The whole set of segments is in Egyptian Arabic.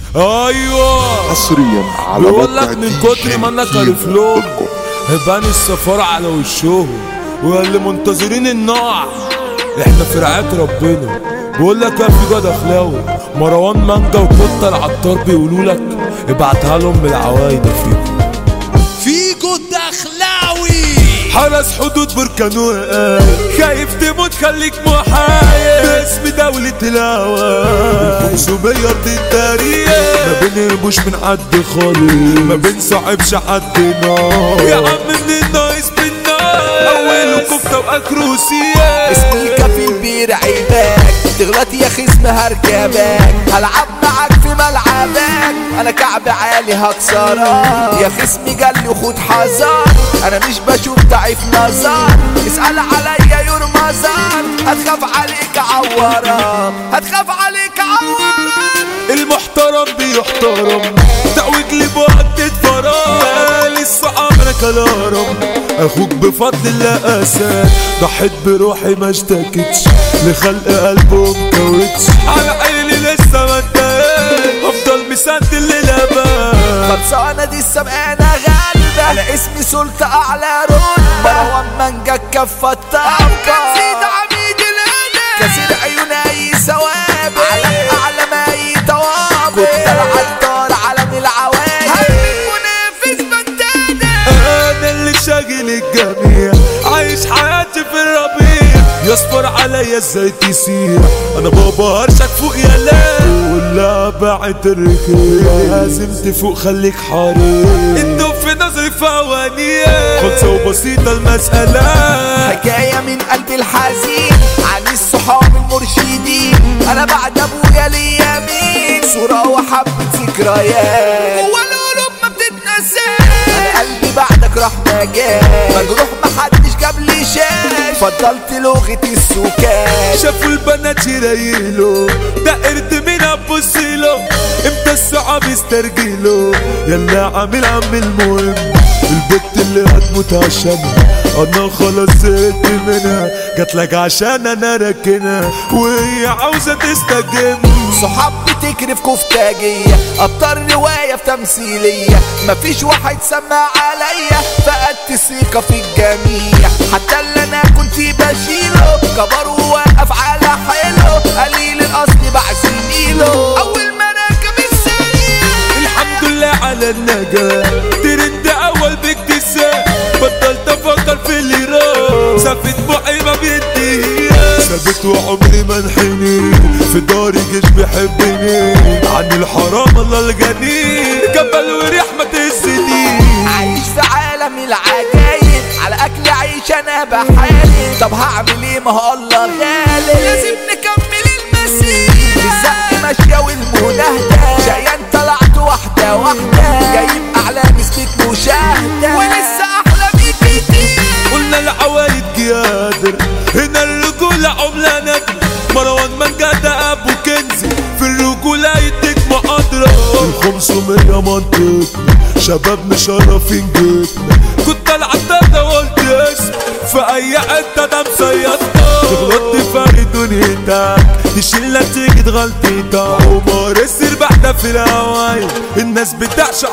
ايوه حصريا على بيقول موقع لك من دي كتر جي ما انا كيمو كارف لهم دوت كوم. هبان السفارة على وشهم واللي منتظرين النوع احنا في رعاية ربنا بقول لك يا فيجا دخلاوي مروان مانجا وكوتا العطار بيقولوا لك ابعتها لهم بالعوايد يا فيجو فيجو الدخلاوي حرس حدود بركانوها خايف تموت خليك محايد باسم دولة الهوى الخمسمية دي التاريخ ما بنهربوش من حد خالص ما بنصعبش حد نار يا عم من النايس بالنار اوله كفتة واخره سياح اسمي الكفيل بيرعبك تغلط يا خصم هركبك هلعب معاك في ملعبك انا كعب عالي هكسرك يا خصمي جالي خد حذر انا مش بشوف ضعيف نظر اسأل عليا يرمى زار هتخاف عليك عورك هتخاف عليك عورك المحترم بيحترم تعوج لي بوقت فراغ لسه عمرك الهرم اخوك بفضل الله اساد ضحيت بروحي ما اشتكتش لخلق قلبه مكوتش على عيني لسه ما انتهيت افضل مسد للابد خلصانة دي السبقانة غالبة أنا اسمي سلطة أعلى رتبة مروان مانجا الكفة الطابقة زيد عميد الأدب كسر عيون أي سوابق علم أعلم أي طوابق كنت العطار علم العوالم هم منافس بندانة انا اللي شاغل الجميع عايش حياتي في الربيع يصفر عليا ازاي تسيح انا بابا هرشك فوق يا لا ولا بعد الرخيص لازم تفوق خليك حريص انتوا في نظري فوانية خلصة وبسيطة المسألة حكاية من قلبي الحزين عن الصحاب المرشدين أنا بعد أبويا ليا مين صورة وحبة ذكريات والقلوب ما بتتنساش أنا قلبي بعدك راح مجال مجروح محدش جاب لي شاش فضلت لغة السكات شافوا البنات يريلوا ده قرد مين ابص له امتى الصعب يسترجله يلا عامل عم المهم البت اللي هتموت عشانها انا خلاص زهقت منها جات لك عشان انا راكنها وهي عاوزه تستجم صحاب بتكرف كفتاجية أبطال رواية في تمثيلية مفيش واحد سمع عليا فقدت ثقة في الجميع حتى اللي أنا كنت بشيله كبر ووقف على حيله قليل الأصل بعزميله أول ما راكب السريع الحمد لله على النجاة ترند اول باكتساب بطلت افكر في اللي راح سافت بوعي ما بيديها ثابت وعمري ما انحني في داري جيش بيحبني عن الحرام الله الجنين جبل وريح ما تهزني عايش في عالم العجايب على أكل عيش أنا بحالي طب هعمل إيه ما هو الله غالي لازم نكمل المسير الزق ماشية والمناهدة شقيان طلعت واحدة واحدة جايب أعلى نسبة مشاهدة ولسه أحلى بيك كتير قلنا العوايد قادر هنا الرجولة عملة نادرة مروان مانجا ده ابو كنزي في الرجولة يديك محاضرة الخمسمية منطقنا شباب مشرفين جيتنا كنت العطار ده قلت اسم في اي حتة ده مصيطنا تغلط فرق دنيتك تشيل نتيجة غلطتك ومارس السربح ده في الهواية الناس بتعشق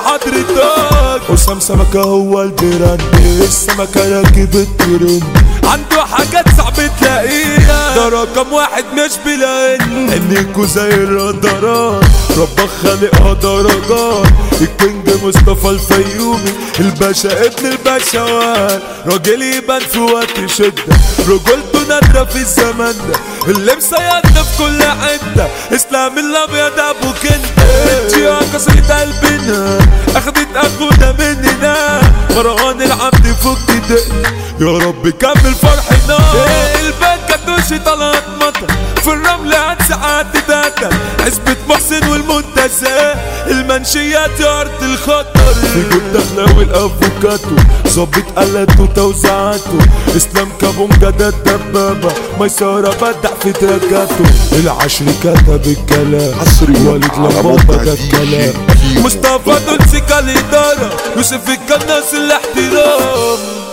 حضرتك حسام سمكة هو البراند السمكة راكب الترند عنده حاجات صعب تلاقيها ده رقم واحد مش بلان عينيكوا زي الرادارات ربك خالقها درجات الكينج مصطفى الفيومي الباشا ابن الباشوات راجل يبان في وقت شدة رجولته نادرة في الزمن ده اللي مسيطر في كل حتة اسلام الابيض ابو كنت الجيا كسرت قلبنا اخدت اخونا مننا مروان العبد فك دقنا يا رب كمل فرحنا البنكة دوشي طلعت مطر في الرمل هتسعد داتا عزبة محسن والمنتزه المنشيات يا ارض الخطر في جود دخلاوي الافوكاتو ظابط قلته وتوزيعاته اسلام كابونجا ده الدبابة ميسرة بدع في تراكاته العشر كتب الكلام حصرياً وليد على لمبابا موقع ده دي الكلام جي كيمو مصطفى دولسي كالإدارة يوسف الكناس الاحترام